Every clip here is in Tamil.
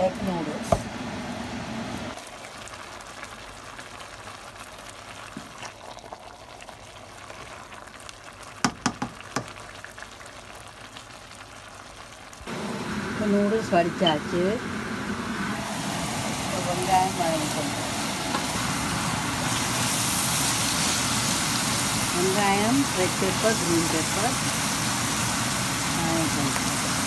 egg noodles. இப்போ நூடுல்ஸ் வடிச்சாச்சு இப்போ வெங்காயம் வதங்கிக்கணும் வெங்காயம் ரெட் பெப்பர் க்ரீன் பெப்பர் வதங்கிக்கணும்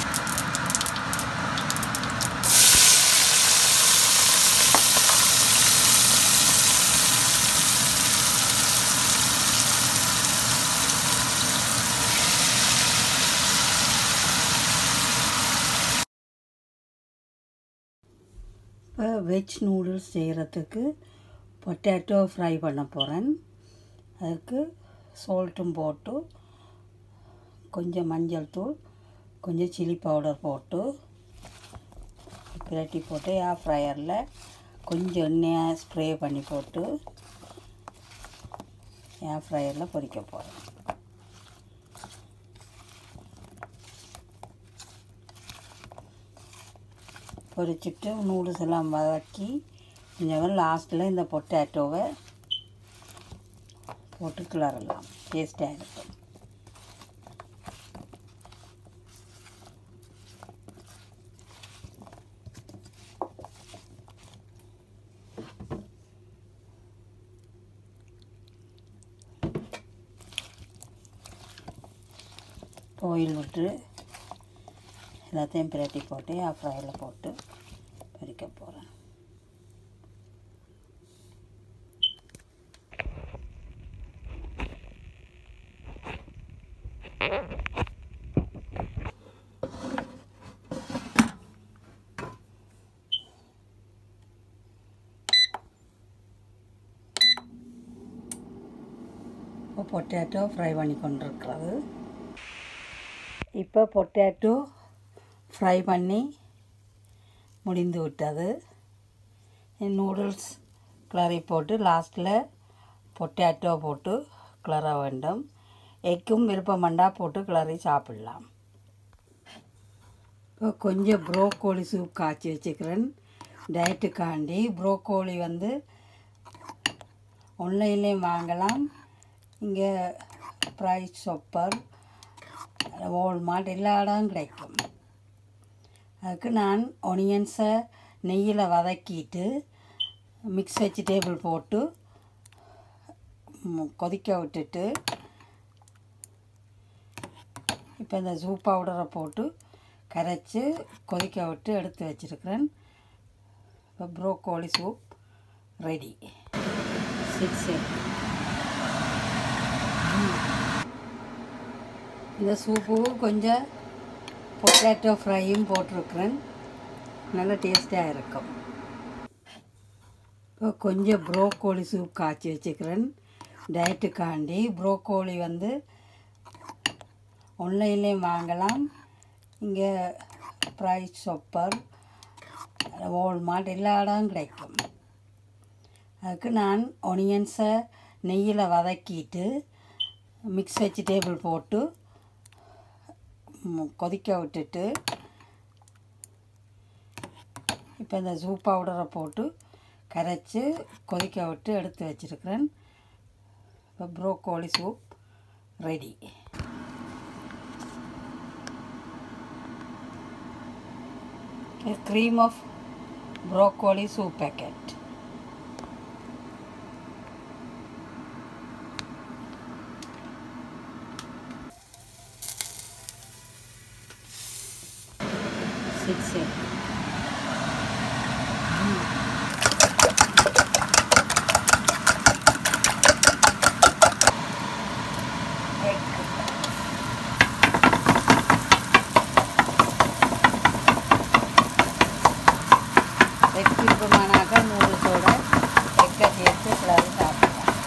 இப்போ வெஜ் நூடுல்ஸ் செய்கிறதுக்கு பொட்டேட்டோ ஃப்ரை பண்ண போகிறேன் அதுக்கு சால்ட்டும் போட்டு கொஞ்சம் மஞ்சள் தூள் கொஞ்சம் சில்லி பவுடர் போட்டு பிரட்டி போட்டு ஏர் ஃப்ரையரில் கொஞ்சம் எண்ணெயை ஸ்ப்ரே பண்ணி போட்டு ஏர் ஃப்ரையரில் பொரிக்க போகிறேன் பொரிச்சிட்டு நூடுல்ஸ் எல்லாம் வதக்கி கொஞ்சம் லாஸ்ட்டில் இந்த பொட்டேட்டோவை போட்டு கிளறலாம் டேஸ்ட்டாக இருக்கும் ஆயில் விட்டு எல்லாத்தையும் பிரட்டி போட்டு ஃப்ரையில் போட்டு பொரிக்க போகிறேன் இப்போ பொட்டேட்டோ ஃப்ரை பண்ணி கொண்டிருக்கிறது இப்போ பொட்டேட்டோ ஃப்ரை பண்ணி முடிந்து விட்டது நூடுல்ஸ் கிளறி போட்டு லாஸ்ட்டில் பொட்டேட்டோ போட்டு கிளற வேண்டும் எக்கும் விருப்பமண்டா போட்டு கிளறி சாப்பிடலாம் இப்போ கொஞ்சம் ப்ரோக்கோலி சூப் காய்ச்சி வச்சுக்கிறேன் டயட்டுக்காண்டி ப்ரோக்கோலி வந்து ஆன்லைன்லேயும் வாங்கலாம் இங்கே ப்ரைஸ் ஷாப்பர் வால்மார்ட் எல்லா இடம் கிடைக்கும் அதுக்கு நான் ஒனியன்ஸை நெய்யில் வதக்கிட்டு மிக்ஸ் வெஜிடேபிள் போட்டு ம், கொதிக்க விட்டுட்டு இப்போ இந்த சூப் பவுடரை போட்டு கரைச்சி கொதிக்க விட்டு எடுத்து வச்சுருக்கிறேன் இப்போ ப்ரோக்கோலி சூப் ரெடி சிக்ஸ் இந்த சூப்பு கொஞ்சம் பொட்டேட்டோ ஃப்ரையும் போட்டிருக்கிறேன் நல்ல டேஸ்ட்டாக இருக்கும் இப்போ கொஞ்சம் ப்ரோக்கோலி சூப் காய்ச்சி வச்சுக்கிறேன் டயட்டுக்காண்டி ப்ரோக்கோலி வந்து ஆன்லைன்லேயும் வாங்கலாம் இங்கே ப்ரைஸ் ஷாப்பர் வால்மார்ட் எல்லா இடம் கிடைக்கும் அதுக்கு நான் ஒனியன்ஸை நெய்யில் வதக்கிட்டு மிக்ஸ் வெஜிடேபிள் போட்டு ம், கொதிக்க விட்டுட்டு இப்போ இந்த சூப் பவுடரை போட்டு கரைச்சி கொதிக்க விட்டு எடுத்து வச்சுருக்கிறேன் இப்போ broccoli soup ready cream of broccoli soup packet six egg